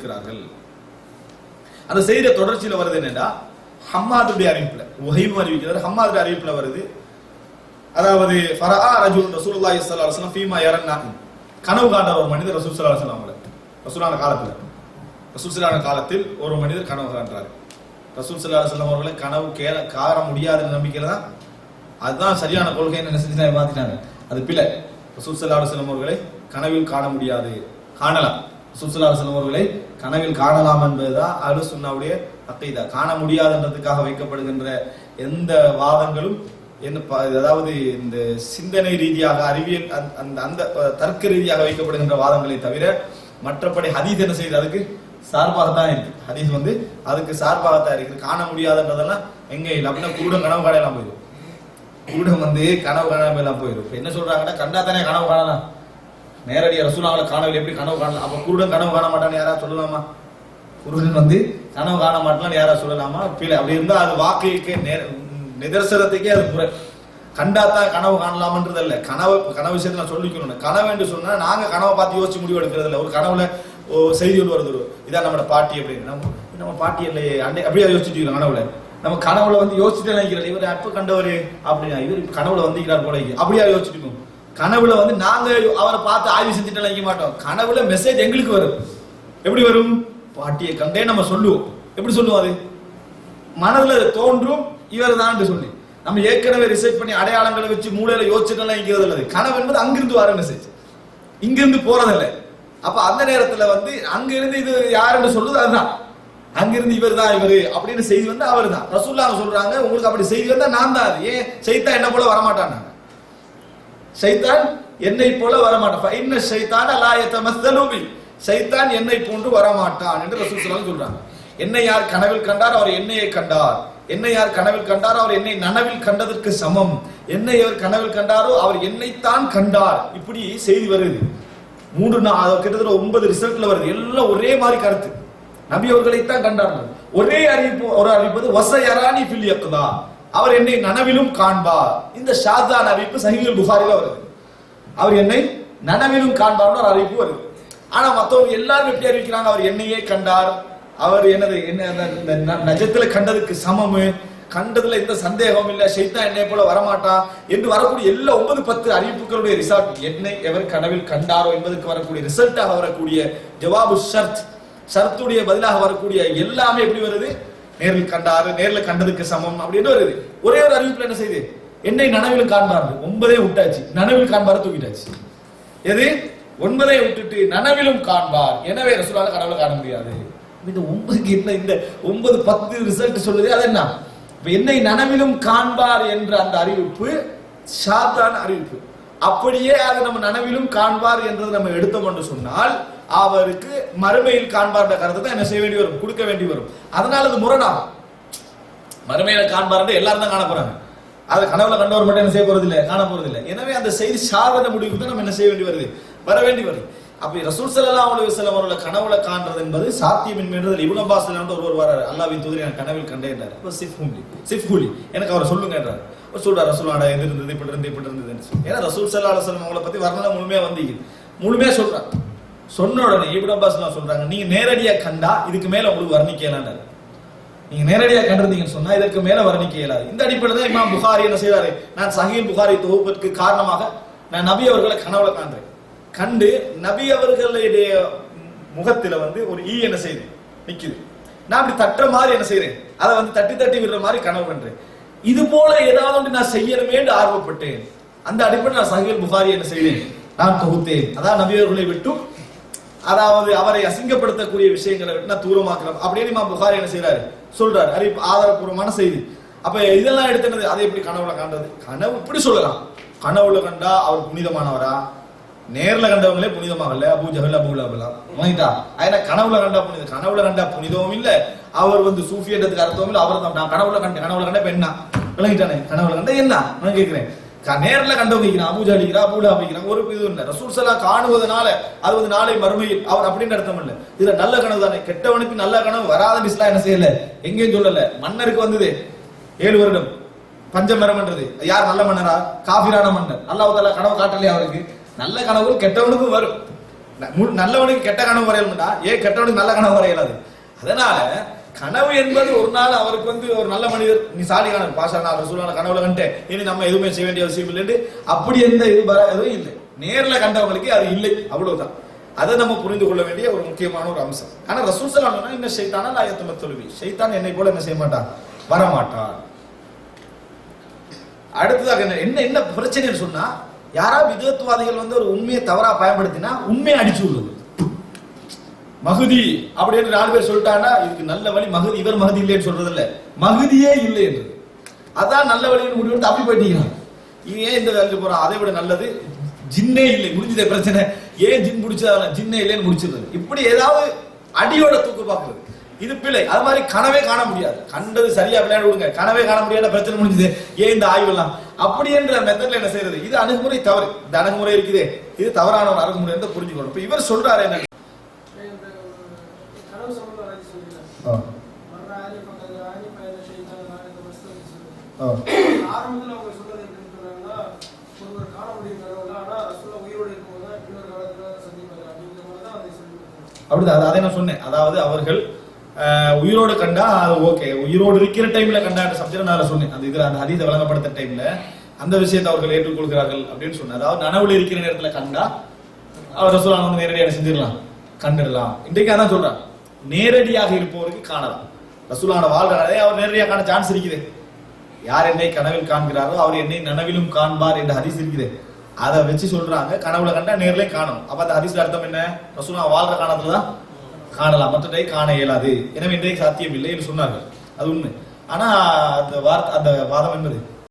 இருக்கிறார்கள் அந்த செய்திய தொடர்ச்சியில வருது என்னன்னா ஹம்மாதுடைய அறிவிப்புல உஹைபு அறிவிக்கிறார் ஹம்மாதுடைய அறிவிப்புல வருது அதாவது ஃபரா ரஜுல் ரசூலுல்லாஹி ஸல்லல்லாஹு அலைஹி வஸல்லம் ஃபீமா யரன்னா கனவு காண்ற ஒரு மனிதர் ரசூல் ஸல்லல்லாஹு அலைஹி வஸல்லம் ரசூலான காலத்துல ரசூல் ஸல்லல்லாஹு அலைஹி காலத்தில் ஒரு மனிதர் கனவு காண்றாரு ரசூல் ஸல்லல்லாஹு அலைஹி வஸல்லம் அவர்களை கனவு கேள கார முடியாத நம்பிக்கையில தான் அதுதான் சரியான கொள்கைன்னு என்ன செஞ்சுட்டாங்க மாத்திட்டாங்க அது பிழை ரசூல் ஸல்லல்லாஹு அலைஹி வஸல்லம் அவர்களை கனவில் காண முடியாது காணலாம் ரசூல் ஸல்லல்லாஹு அலைஹி வஸல்லம் அவர்களை கனவில் காணலாம் என்பதுதான் அலு சுன்னாவுடைய அக்கைதா காண முடியாதுன்றதுக்காக வைக்கப்படுகின்ற எந்த வாதங்களும் என்ன ப- அதாவது இந்த சிந்தனை ரீதியாக அறிவியல் அந்த- அந்த அந்த அஹ், தர்க்க ரீதியாக வைக்கப்படுகின்ற வாதங்களை தவிர மற்றபடி ஹதீஸ் என்ன செய்யுது அதுக்கு சார்பாக தான் இருக்கு ஹதீஸ் வந்து அதுக்கு சார்பாக தான் இருக்குது காண முடியாதுன்றதெல்லாம் எங்க இல்லை அப்படின்னா கூட கனவு காணலாம் போயிடும் கூடம் வந்து கனவு காணாம எல்லாம் போயிடும் இப்ப என்ன சொல்றாங்கன்னா கண்டா தானே கனவு காணலாம் நேரடியா ரசூலாங்களை காணவில்லை எப்படி கனவு காணலாம் அப்ப குருடன் கனவு காண மாட்டான்னு யாராவது சொல்லலாமா குருடன் வந்து கனவு காண மாட்டான்னு யாராவது சொல்லலாமா பிள்ளை அப்படி இருந்தா அது வாக்கைக்கு நேர- நிதர்சனத்துக்கே அது முறை கண்டா தான் கனவு காணலாம்ன்றது இல்ல கனவு கனவு விஷயத்தை நான் சொல்லிக்கணும் கனவு என்று சொன்னா நாங்க கனவை பார்த்து யோசிச்சு முடிவு எடுக்கிறது இல்ல ஒரு கனவுல ஓ, செய்திகள் வருது ஒரு இதான் நம்மளோட பாட்டி அப்படின்னு நம்ம நம்ம பாட்டி இல்லையே அண்டை அப்படியே யோசிச்சுட்டு இருக்கோம் கனவுல நம்ம கனவுல வந்து யோசிச்சுட்டு நினைக்கிறோம் இவர் அப்ப கண்டவர் அப்படியா இவர் கனவுல வந்துக்கிறார் போல இருக்கு. அப்படியா யோசிச்சுட்டு இருக்கோம் கனவுல வந்து நாங்க அவரை பார்த்து ஆய்வு செஞ்சுட்டு நினைக்க மாட்டோம் கனவுல மெசேஜ் எங்களுக்கு வரும் எப்படி வரும் பாட்டியை கண்டே நம்ம சொல்லுவோம் எப்படி சொல்லுவோம் அது மனதுல தோன்றும் இவர் தான் சொல்லி நம்ம ஏற்கனவே ரிசர்ச் பண்ணி அடையாளங்களை வச்சு மூளையில யோசிச்சுட்டெல்லாம் இருக்கிறது இல்லை கனவு என்பது அங்கிருந்து வர மெசேஜ் இங்கிருந்து போறதில்லை அப்ப அந்த நேரத்துல வந்து அங்கிருந்து இது யாருன்னு சொல்லுது அதுதான் அங்கிருந்து இவர் தான் இவரு அப்படின்னு செய்தி வந்து அவர் தான் ரசூல்லாங்க சொல்றாங்க உங்களுக்கு அப்படி செய்தி வந்தா நான் தான் அது ஏன் சைத்தான் என்ன போல வரமாட்டான் சைத்தான் என்னை போல வரமாட்டான் இன்ன சைத்தான் லா யதமஸ்ஸலு பி சைத்தான் என்னை போன்று வரமாட்டான் என்று ரசூல் ஸல்லல்லாஹு அலைஹி சொல்றாங்க என்னை யார் கனவில் கண்டார் அவர் என்னையை கண்டார் என்னை யார் கனவில் கண்டாரோ அவர் என்னை நனவில் கண்டதற்கு சமம் என்னை அவர் கனவில் கண்டாரோ அவர் என்னைத்தான் கண்டார் இப்படி செய்தி வருது மூன்று நா- அது கிட்டத்தட்ட ஒன்பது ரிசல்ட்ல வருது எல்லாம் ஒரே மாதிரி கருத்து நபி அவர்களைத்தான் கண்டார்கள் ஒரே அறிவிப்பு ஒரு அறிவிப்பது வசயரானி ஃபில் யக்தா அவர் என்னை நனவிலும் காண்பார் இந்த ஷாஜான் அறிவிப்பு சஹீஹுல் புகாரில வருது அவர் என்னை நனவிலும் காண்பார்னு ஒரு அறிவிப்பு வருது ஆனா மத்தவங்க எல்லாரும் எப்படி அறிவிக்கிறாங்க அவர் என்னையே கண்டார் அவர் என்னது என்ன அந்த- இந்த ந- நஜத்துல கண்டதுக்கு சமமு கண்டதுல எந்த சந்தேகமும் இல்ல ஷைத்தான் என்னை போல வரமாட்டான் என்று வரக்கூடிய எல்லா ஒன்பது பத்து அறிவிப்புகளுடைய ரிசல்ட் என்னை எவர் கனவில் கண்டாரோ என்பதற்கு வரக்கூடிய ரிசல்ட்டாக வரக்கூடிய ஜவாபு ஷர்த் ஷர்த்துடைய பதிலாக வரக்கூடிய எல்லாமே எப்படி வருது நேரில் கண்டாரு நேர்ல கண்டதுக்கு சமம் அப்படின்னு வருது ஒரே ஒரு அறிவிப்புல என்ன செய்யுது என்னை நனவில் காண்பார் ஒன்பதே விட்டாச்சு நனவில் காண்பார தூக்கிட்டாச்சு எது ஒன்பதை விட்டுட்டு நனவிலும் காண்பார் எனவே ரசூலால கடவுளை காண முடியாது இந்த ஒன்பதுக்கு என்ன இந்த ஒன்பது பத்து ரிசல்ட் சொல்லுது அது என்ன இப்ப என்னை நனவிலும் காண்பார் என்ற அந்த அறிவிப்பு ஷாத்தான அறிவிப்பு அப்படியே அது நம்ம நனவிலும் காண்பார் என்றது நம்ம எடுத்தோம் என்று சொன்னால் அவருக்கு மறுமையில் காண்பார் என்ற கருத்தை தான் என்ன செய்ய வேண்டி வரும் கொடுக்க வேண்டி வரும் அதனால அது முரணாகும் மறுமையில காண்பார் எல்லாரும் தான் காண போறாங்க அது கனவுல கண்டவர் மட்டும் என்ன செய்ய போறது இல்ல காண போறது இல்ல எனவே அந்த செய்தி சாதன முடிவுக்கு தான் நம்ம என்ன செய்ய வேண்டி வருது வர வேண்டி வருது அப்ப ரசூல் ஸல்லல்லாஹு அலைஹி வஸல்லம் அவர்களை கனவுல காண்றது என்பது சாத்தியமின்மை என்றது இப்னு அப்பாஸ் வந்து ஒருவர் வராரு அல்லாஹ்வின் தூதரை நான் கனவில் கண்டேன்றார் அப்ப சிஃப்ஹுலி சிஃப்ஹுலி எனக்கு அவர் சொல்லுங்க என்றார் அவர் சொல்றார் ரசூலாடா எது இருந்தது இப்படி இருந்து இப்படி இருந்ததுன்னு சொல்லி ஏன்னா ரசூல் ஸல்லல்லாஹு அலைஹி வஸல்லம் அவங்கள பத்தி வர்ணனை முழுமையா வந்தீங்க முழுமையா சொல்றாங்க சொன்ன உடனே இப்னு அப்பாஸ் சொல்றாங்க நீங்க நேரடியா கண்டா இதுக்கு மேல உங்களுக்கு வர்ணிக்கலான்றாரு நீங்க நேரடியா கண்டிருந்தீங்கன்னு சொன்னா இதற்கு மேல வர்ணிக்க இயலாது இந்த அடிப்படையில் தான் இமாம் புகாரி என்ன செய்றாரு நான் சஹீல் புகாரி தொகுப்பதற்கு காரணமாக நான் நபி அவர்களை கனவுல காண்றேன் கண்டு நபி அவர்களுடைய முகத்துல வந்து ஒரு ஈ என்ன செய்யுது நிக்குது நான் அப்படி தட்டுற மாதிரி என்ன செய்றேன் அதை வந்து தட்டி தட்டி விடுற மாதிரி கனவு கண்டேன் இது போல ஏதாவது ஒன்று நான் செய்யணுமேன்னு ஆர்வப்பட்டேன் அந்த அடிப்படையில் நான் சஹீல் புகாரி என்ன செய்தேன் நான் தொகுத்தேன் அதான் நபி அவர்களை விட்டும் அதாவது அவரை அசிங்கப்படுத்தக்கூடிய விஷயங்களை விட்டு நான் தூரமாக்கலாம் அப்படின்னு இமாம் புகாரி என்ன செய்றாரு சொல்றாரு அறிவு ஆதாரப்பூர்வமான செய்தி அப்ப இதெல்லாம் எடுத்துனது அதை எப்படி கனவுல காண்றது கனவு இப்படி சொல்லலாம் கனவுல கண்டா அவர் புனிதமானவரா நேர்ல கண்டவங்களே புனிதமாகல அபூ ஜஹல் அபூ லஹப்லாம் வாங்கிட்டா ஆனா கனவுல கண்டா புனிதம் கனவுல கண்டா புனிதமும் இல்ல அவர் வந்து சூஃபியன்றதுக்கு அர்த்தமும் இல்ல அவர் தான் நான் கனவுல கண்டேன் கனவுல கண்ட பெண்ணா விளங்கிட்டானே கனவுல கண்ட என்ன நான் கேட்கிறேன் க- நேர்ல கண்டவங்க இருக்கிறான் அபூஜா அடிக்கிறா அபூடா வைக்கிறான் ஒரு இது இல்லை ரசூல் சலா காணுவதனால அது வந்து நாளை மறுமையில் அவர் அப்படின்னு அர்த்தம் இல்ல இதுல நல்ல கனவு தானே கெட்டவனுக்கு நல்ல கனவு வராத இஸ்லாம் என்ன செய்யல எங்கேயும் சொல்லல மன்னருக்கு வந்தது ஏழு வருடம் பஞ்சமரம்ன்றது யார் நல்ல மன்னரா காபிரான மன்னர் அல்லாஹ் தாலா கனவு காட்டலையா அவருக்கு நல்ல கனவு கெட்டவனுக்கும் வரும் ந- மு- நல்லவனுக்கு கெட்ட கனவு வரையணும்னா ஏன் கெட்டவனுக்கு நல்ல கனவு வரையலாது அதனால கனவு என்பது ஒரு நாள் அவருக்கு வந்து ஒரு நல்ல மனிதர் நீ சாலி கனவு பாஷா நான் ரசூலான கனவுல கண்டேன் இனி நம்ம எதுவுமே செய்ய வேண்டிய அவசியம் இல்லைன்னு அப்படி எந்த இது வர எதுவும் இல்லை நேர்ல கண்டவங்களுக்கு அது இல்லை அவ்வளவுதான் அதை நம்ம புரிந்து கொள்ள வேண்டிய ஒரு முக்கியமான ஒரு அம்சம் ஆனா ரசூல் சலாம்னா இந்த ஷைத்தானா லாயத்தம தொழுவி ஷைத்தான் என்னை போல என்ன செய்ய மாட்டான் வரமாட்டான் அடுத்ததாக என்ன என்ன என்ன பிரச்சனைன்னு சொன்னா யாரா விதத்துவாதிகள் வந்து ஒரு உண்மையை தவறா பயன்படுத்தினா உண்மையை அடிச்சு விடுறது மகுதி அப்படின்னு நாலு பேர் சொல்லிட்டாங்கன்னா இதுக்கு நல்ல வழி மகுதி இவர் மகுதி இல்லைன்னு சொல்றது இல்ல மகுதியே இல்லை என்றது அதான் நல்ல வழின்னு முடிவு எடுத்து அப்படி போயிட்டீங்க இவன் ஏன் இந்த வேலைக்கு போறான் அதை விட நல்லது ஜின்னே இல்லை முடிஞ்சதே பிரச்சனை ஏன் ஜின் முடிச்சதால ஜின்னே இல்லைன்னு முடிச்சிருது இப்படி ஏதாவது அடியோட தூக்கு பார்க்குறது இது பிழை அது மாதிரி கனவே காண முடியாது கண்டது சரியா விளையாட விடுங்க கனவே காண முடியாத பிரச்சனை முடிஞ்சது ஏன் இந்த ஆய்வெல்லாம் அப்படி என்ற மெத்தட்ல என்ன செய்யறது இது அணுகுமுறை தவறு இந்த அணுகுமுறை இருக்குதே இது தவறான ஒரு அணுகுமுறை என்று புரிஞ்சுக்கணும் இப்ப இவர் சொல்றாரு என்ன கனவு சம்பந்தம் அழைச்சி சொல்லிடுறேன் ஆ, மரண ஆணி பக்கத்து ஆணி பயண செய்தால் நான் இந்த வருஷம் சொல்லுவேன் ஆ. ஆரம்பத்தில் அவங்க சொன்னது எப்படின்னு சொன்னாங்கன்னா ஒருவர் காண முடியும் கனவுல ஆனா ரசூல உயிரோடு இருக்கும்போது தான் இன்னொரு காலத்துல சந்திப்பாரு அப்படிங்கிற மாதிரி தான் அதை சொல்லி கொடுத்தாங்க அப்படிதான் அது- அதை நான் சொன்னேன் அதாவது அவர்கள் அஹ், உயிரோடு கண்டா அது ஓகே உயிரோடு இருக்கிற டைம்ல கண்டா சப்ஜெக்ட் நான் சொன்னேன் அந்த இதுல அந்த ஹதீஸை வழங்கப்படுத்த டைம்ல அந்த விஷயத்தை அவர்கள் ஏற்றுக்கொள்கிறார்கள் அப்படின்னு சொன்னேன் அதாவது நனவுல இருக்கிற நேரத்துல கண்டா அவர் ரசூலான் வந்து நேரடியாக செஞ்சிடலாம் கண்டிடலாம் இன்றைக்கு அதான் சொல்றான் நேரடியாக இருப்பவருக்கு காணலாம் ரசூலான வாழ்கிறாரே அவர் நேரடியாக காண சான்ஸ் இருக்குது யார் என்னை கனவில் காண்கிறாரோ அவர் என்னை நனவிலும் காண்பார் என்ற ஹதீஸ் இருக்குது அதை வச்சு சொல்றாங்க கனவுல கண்டா நேர்லயே காணும் அப்ப அந்த ஹதீஸ்ல அர்த்தம் என்ன ரசூலா வாழ்ற காலத்துல தான் காணலாம் மற்ற டை காண இயலாது எனவே இன்றைக்கு சாத்தியம் இல்லை என்று சொன்னார்கள் அது உண்மை ஆனா அந்த வார்த்தை அந்த வாதம் என்பது